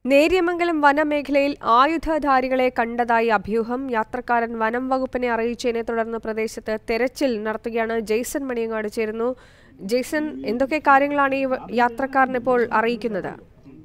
നേര്യമംഗലം വനമേഖലയിൽ ആയുധധാരികളെ കണ്ടതായി അഭ്യൂഹം യാത്രക്കാരൻ വനം വകുപ്പിനെ അറിയിച്ചതിനെ തുടർന്ന് പ്രദേശത്ത് തെരച്ചിൽ നടത്തുകയാണ് ജെയ്സൺ മണിയങ്ങാട് ചേരുന്നു ജെയ്സൺ എന്തൊക്കെ കാര്യങ്ങളാണ് ഈ വ- യാത്രക്കാരൻ ഇപ്പോൾ അറിയിക്കുന്നത്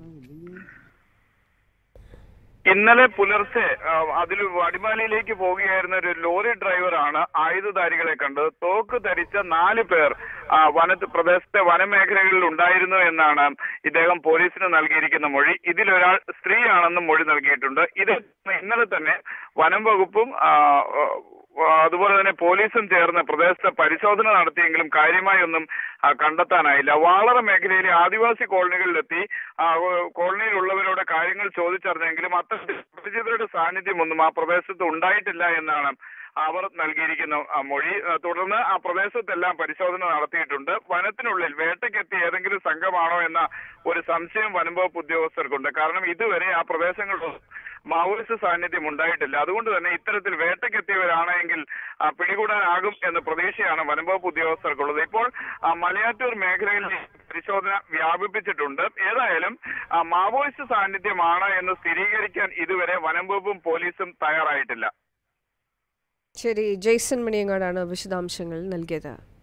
ഇന്നലെ പുലർച്ചെ ആ, അതിൽ വടിമാലിയിലേക്ക് പോവുകയായിരുന്ന ഒരു ലോറി ഡ്രൈവറാണ് ആയുധധാരികളെ കണ്ടത് തോക്ക് ധരിച്ച നാല് പേർ ആ, വനത്ത് പ്രദേശത്തെ വനമേഖലകളിൽ ഉണ്ടായിരുന്നു എന്നാണ് ഇദ്ദേഹം പോലീസിന് നൽകിയിരിക്കുന്ന മൊഴി ഇതിലൊരാൾ സ്ത്രീയാണെന്നും മൊഴി നൽകിയിട്ടുണ്ട് ഇത് ഇന്നലെ തന്നെ വനം വകുപ്പും ആ, ആ, അതുപോലെ തന്നെ പോലീസും ചേർന്ന് പ്രദേശത്ത് പരിശോധന നടത്തിയെങ്കിലും കാര്യമായി ഒന്നും ആ, കണ്ടെത്താനായില്ല വാളറ മേഖലയിലെ ആദിവാസി കോളനികളിലെത്തി ആ, കോളനിയിലുള്ളവരോട് കാര്യങ്ങൾ ചോദിച്ചറിഞ്ഞെങ്കിലും അത്തരത്തിൽ പരിചിതരുടെ സാന്നിധ്യമൊന്നും ആ പ്രദേശത്ത് ഉണ്ടായിട്ടില്ല എന്നാണ് അവർ നൽകിയിരിക്കുന്ന ആ, മൊഴി ആ, തുടർന്ന് ആ പ്രദേശത്തെല്ലാം പരിശോധന നടത്തിയിട്ടുണ്ട് വനത്തിനുള്ളിൽ വേട്ടയ്ക്കെത്തിയ ഏതെങ്കിലും സംഘമാണോ എന്ന ഒരു സംശയം വനംവകുപ്പ് ഉദ്യോഗസ്ഥർക്കുണ്ട് കാരണം ഇതുവരെ ആ പ്രദേശങ്ങളിൽ മാവോയിസ്റ്റ് സാന്നിധ്യം ഉണ്ടായിട്ടില്ല അതുകൊണ്ട് തന്നെ ഇത്തരത്തിൽ വേട്ടയ്ക്കെത്തിയവരാണെങ്കിൽ ആ, പിടികൂടാനാകും എന്ന പ്രതീക്ഷയാണ് വനംവകുപ്പ് ഉദ്യോഗസ്ഥർക്കുള്ളത് ഇപ്പോൾ ആ, മലയാറ്റൂർ മേഖലയിൽ പരിശോധന വ്യാപിപ്പിച്ചിട്ടുണ്ട് ഏതായാലും ആ, മാവോയിസ്റ്റ് സാന്നിധ്യമാണ് എന്ന് സ്ഥിരീകരിക്കാൻ ഇതുവരെ വനംവകുപ്പും പോലീസും തയ്യാറായിട്ടില്ല ശരി ജെയ്സൺ മണിയങ്ങാടാണ് വിശദാംശങ്ങൾ നൽകിയത്